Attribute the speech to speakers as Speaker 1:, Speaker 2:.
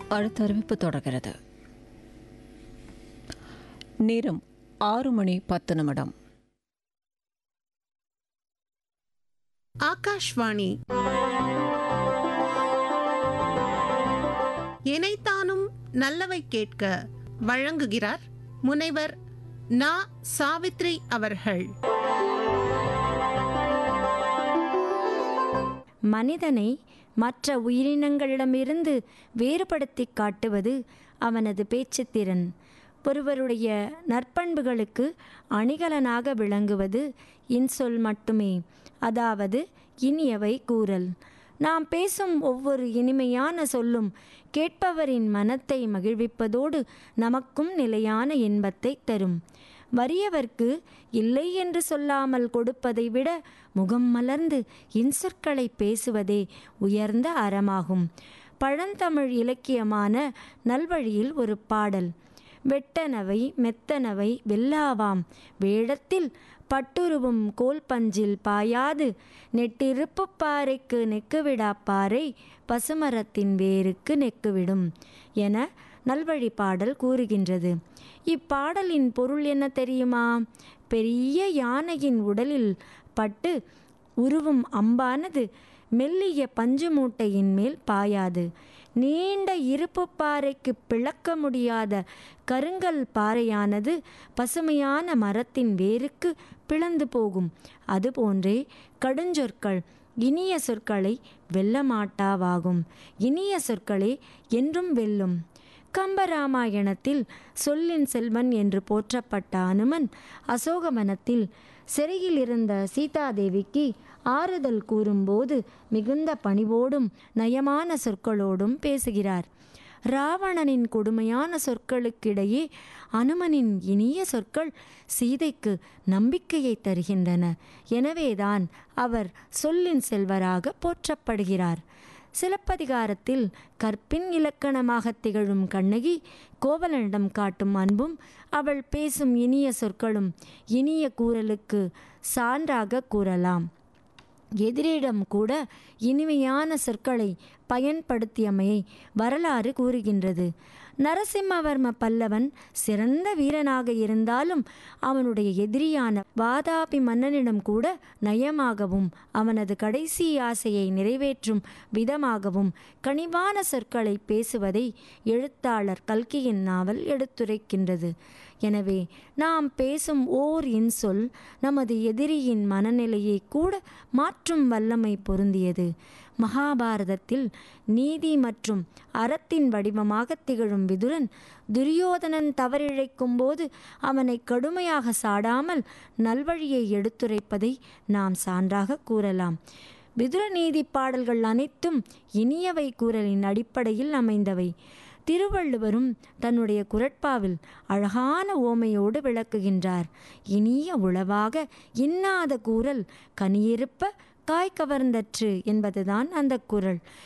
Speaker 1: அடுத்த அறிவிப்பு தொடர்கிறது நேரம் ஆறு மணி பத்து நிமிடம்
Speaker 2: ஆகாஷ்வாணி இணைத்தானும் நல்லவை கேட்க வழங்குகிறார் முனைவர் நா சாவித்ரி அவர்கள்
Speaker 3: மனிதனை மற்ற உயிரினங்களிடமிருந்து வேறுபடுத்தி காட்டுவது அவனது பேச்சுத்திறன் ஒருவருடைய நற்பண்புகளுக்கு அணிகலனாக விளங்குவது இன்சொல் மட்டுமே அதாவது இனியவை கூறல் நாம் பேசும் ஒவ்வொரு இனிமையான சொல்லும் கேட்பவரின் மனத்தை மகிழ்விப்பதோடு நமக்கும் நிலையான இன்பத்தை தரும் வறியவர்க்கு இல்லை என்று சொல்லாமல் கொடுப்பதை விட முகம் மலர்ந்து இன்சொற்களை பேசுவதே உயர்ந்த அறமாகும் பழந்தமிழ் இலக்கியமான நல்வழியில் ஒரு பாடல் வெட்டனவை மெத்தனவை வெல்லாவாம் வேடத்தில் பட்டுருவும் கோல் பஞ்சில் பாயாது நெட்டிருப்பு பாறைக்கு நெக்குவிடா பாறை பசுமரத்தின் வேருக்கு நெக்குவிடும் என நல்வழி பாடல் கூறுகின்றது இப்பாடலின் பொருள் என்ன தெரியுமா பெரிய யானையின் உடலில் பட்டு உருவும் அம்பானது மெல்லிய பஞ்சு மூட்டையின் மேல் பாயாது நீண்ட இருப்பு பாறைக்கு பிளக்க முடியாத கருங்கல் பாறையானது பசுமையான மரத்தின் வேருக்கு பிளந்து போகும் அதுபோன்றே கடுஞ்சொற்கள் இனிய சொற்களை வெல்லமாட்டாவாகும் இனிய சொற்களே என்றும் வெல்லும் கம்பராமாயணத்தில் சொல்லின் செல்வன் என்று போற்றப்பட்ட அனுமன் அசோகவனத்தில் சிறையில் இருந்த சீதாதேவிக்கு ஆறுதல் கூறும்போது மிகுந்த பணிவோடும் நயமான சொற்களோடும் பேசுகிறார் ராவணனின் கொடுமையான சொற்களுக்கிடையே அனுமனின் இனிய சொற்கள் சீதைக்கு நம்பிக்கையை தருகின்றன எனவேதான் அவர் சொல்லின் செல்வராக போற்றப்படுகிறார் சிலப்பதிகாரத்தில் கற்பின் இலக்கணமாக திகழும் கண்ணகி கோவலனிடம் காட்டும் அன்பும் அவள் பேசும் இனிய சொற்களும் இனிய கூறலுக்கு சான்றாக கூறலாம் எதிரிடம் கூட இனிமையான சொற்களை பயன்படுத்தியமையை வரலாறு கூறுகின்றது நரசிம்மவர்ம பல்லவன் சிறந்த வீரனாக இருந்தாலும் அவனுடைய எதிரியான வாதாபி மன்னனிடம் கூட நயமாகவும் அவனது கடைசி ஆசையை நிறைவேற்றும் விதமாகவும் கனிவான சொற்களை பேசுவதை எழுத்தாளர் கல்கியின் நாவல் எடுத்துரைக்கின்றது எனவே நாம் பேசும் ஓர் இன்சொல் நமது எதிரியின் மனநிலையை கூட மாற்றும் வல்லமை பொருந்தியது மகாபாரதத்தில் நீதி மற்றும் அறத்தின் வடிவமாக திகழும் விதுரன் துரியோதனன் தவறிழைக்கும் போது அவனை கடுமையாக சாடாமல் நல்வழியை எடுத்துரைப்பதை நாம் சான்றாக கூறலாம் விதுர நீதி பாடல்கள் அனைத்தும் இனியவை கூறலின் அடிப்படையில் அமைந்தவை திருவள்ளுவரும் தன்னுடைய குரட்பாவில் அழகான ஓமையோடு விளக்குகின்றார் இனிய உளவாக இன்னாத கூறல் கனியிருப்ப காய் கவர்ந்தற்று என்பதுதான் அந்த குரல்